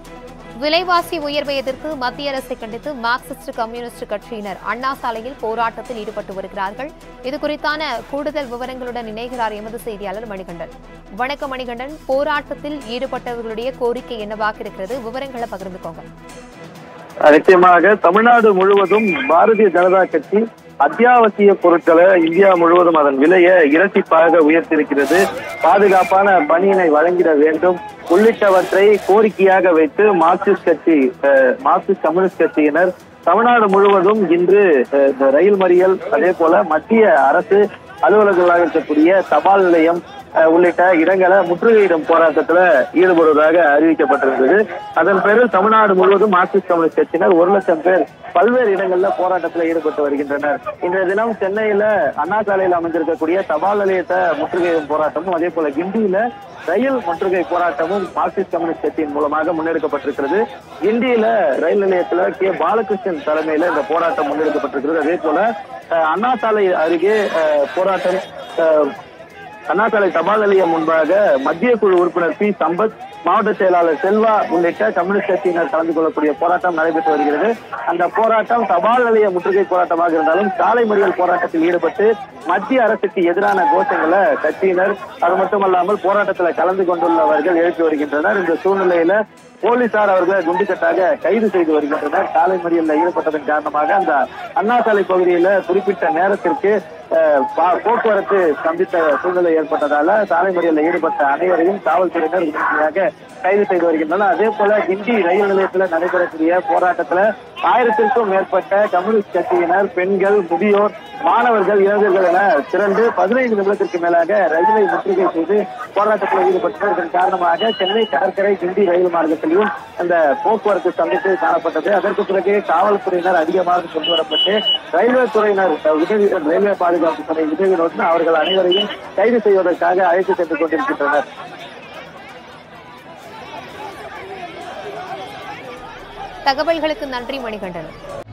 விலைவாசி உயர்வை எதிர்த்து மத்திய அரசை கண்டித்து மார்க்சிஸ்ட் கம்யூனிஸ்ட் கட்சியினர் அண்ணா சாலையில் போராட்டத்தில் ஈடுபட்டு வருகிறார்கள் இது குறித்தான கூடுதல் விவரங்களுடன் இணைகிறார் எமது செய்தியாளர் மணிகண்டன் வணக்கம் மணிகண்டன் போராட்டத்தில் ஈடுபட்டவர்களுடைய கோரிக்கை என்னவாக இருக்கிறது விவரங்களை பகிர்ந்துக்கோங்க நிச்சயமாக தமிழ்நாடு முழுவதும் பாரதிய ஜனதா கட்சி அத்தியாவசிய பொருட்களை இந்தியா முழுவதும் அதன் விலையை இரட்டிப்பாக உயர்த்தியிருக்கிறது பாதுகாப்பான பணியினை வழங்கிட வேண்டும் உள்ளிட்டவற்றை கோரிக்கையாக வைத்து மார்க்சிஸ்ட் கட்சி அஹ், மார்க்சிஸ்ட் கம்யூனிஸ்ட் கட்சியினர் தமிழ்நாடு முழுவதும் இன்று அஹ், இந்த ரயில் மறியல் அதே போல மத்திய அரசு அலுவலர்களாக இருக்கக்கூடிய தபால் நிலையம் அஹ், உள்ளிட்ட இடங்களை முற்றுகையிடும் போராட்டத்துல ஈடுபடுவதாக அறிவிக்கப்பட்டிருந்தது அதன் பேரில் தமிழ்நாடு முழுவதும் மார்க்சிஸ்ட் கம்யூனிஸ்ட் கட்சியினர் ஒரு லட்சம் பேர் பல்வேறு இடங்கள்ல போராட்டத்தில் ஈடுபட்டு வருகின்றனர் இன்றைய தினம் சென்னையில அண்ணா சாலையில் அமைந்திருக்கக்கூடிய தபால் நிலையத்தை முற்றுகையிடும் போராட்டமும் அதே போல கிண்டியில ரயில் முற்றுகை போராட்டமும் மார்க்சிஸ்ட் கம்யூனிஸ்ட் கட்சியின் மூலமாக முன்னெடுக்கப்பட்டிருக்கிறது கிண்டியில ரயில் நிலையத்துல கே பாலகிருஷ்ணன் தலைமையில இந்த போராட்டம் முன்னெடுக்கப்பட்டிருக்கிறது அதே போல அஹ், அண்ணா சாலை அருகே அஹ், போராட்டம் அஹ், அண்ணாசாலை தபால் நிலையம் முன்பாக மத்திய குழு உறுப்பினர் பி சம்பத் மாவட்ட செயலாளர் செல்வா உள்ளிட்ட கம்யூனிஸ்ட் கட்சியினர் கலந்து கொள்ளக்கூடிய போராட்டம் நடைபெற்று வருகிறது அந்த போராட்டம் தபால் நிலைய முற்றுகை போராட்டமாக இருந்தாலும் சாலை மறியல் போராட்டத்தில் ஈடுபட்டு மத்திய அரசுக்கு எதிரான கோஷங்களை கட்சியினர் அது மட்டுமல்லாமல் போராட்டத்தில் கலந்து கொண்டுள்ளவர்கள் எழுப்பி வருகின்றனர் இந்த சூழ்நிலையில போலீசார் அவர்களை குண்டுக்கட்டாக கைது செய்து வருகின்றனர் சாலை மறியலில் ஈடுபட்டதன் காரணமாக அந்த அண்ணா சாலை பகுதியில குறிப்பிட்ட நேரத்திற்கு அஹ், பா- போக்குவரத்து ஸ்தம்பித்த சூழ்நிலை ஏற்பட்டதால சாலை மறியலில் ஈடுபட்ட அனைவரையும் காவல்துறையினர் உடனடியாக கைது செய்து வருகின்றனர் அதே போல கிண்டி ரயில் நிலையத்தில் நடைபெறக்கூடிய போராட்டத்துல ஆயிரத்திற்கும் மேற்பட்ட கம்யூனிஸ்ட் கட்சியினர் பெண்கள் முதியோர் மாணவர்கள் இளைஞர்கள் என திரண்டு பதினைந்து நிமிடத்திற்கு மேலாக ரயிலை முற்றுகை செய்து போராட்டத்தில் ஈடுபட்டனர் இதன் காரணமாக சென்னை கடற்கரை கிண்டி ரயில் மார்க்கத்திலும் அந்த போக்குவரத்து சந்தித்து காணப்பட்டது அதற்கு பிறகு காவல்துறையினர் அதிகமாக கொண்டு வரப்பட்டு ரயில்வே துறையினர் அஹ், உதவி ரயில்வே பாதுகாப்பு துறை உதவியுடன் அவர்கள் அனைவரையும் கைது செய்வதற்காக அழைத்து சென்று கொண்டிருக்கின்றனர் தகவல்களுக்கு நன்றி மணிகண்டன்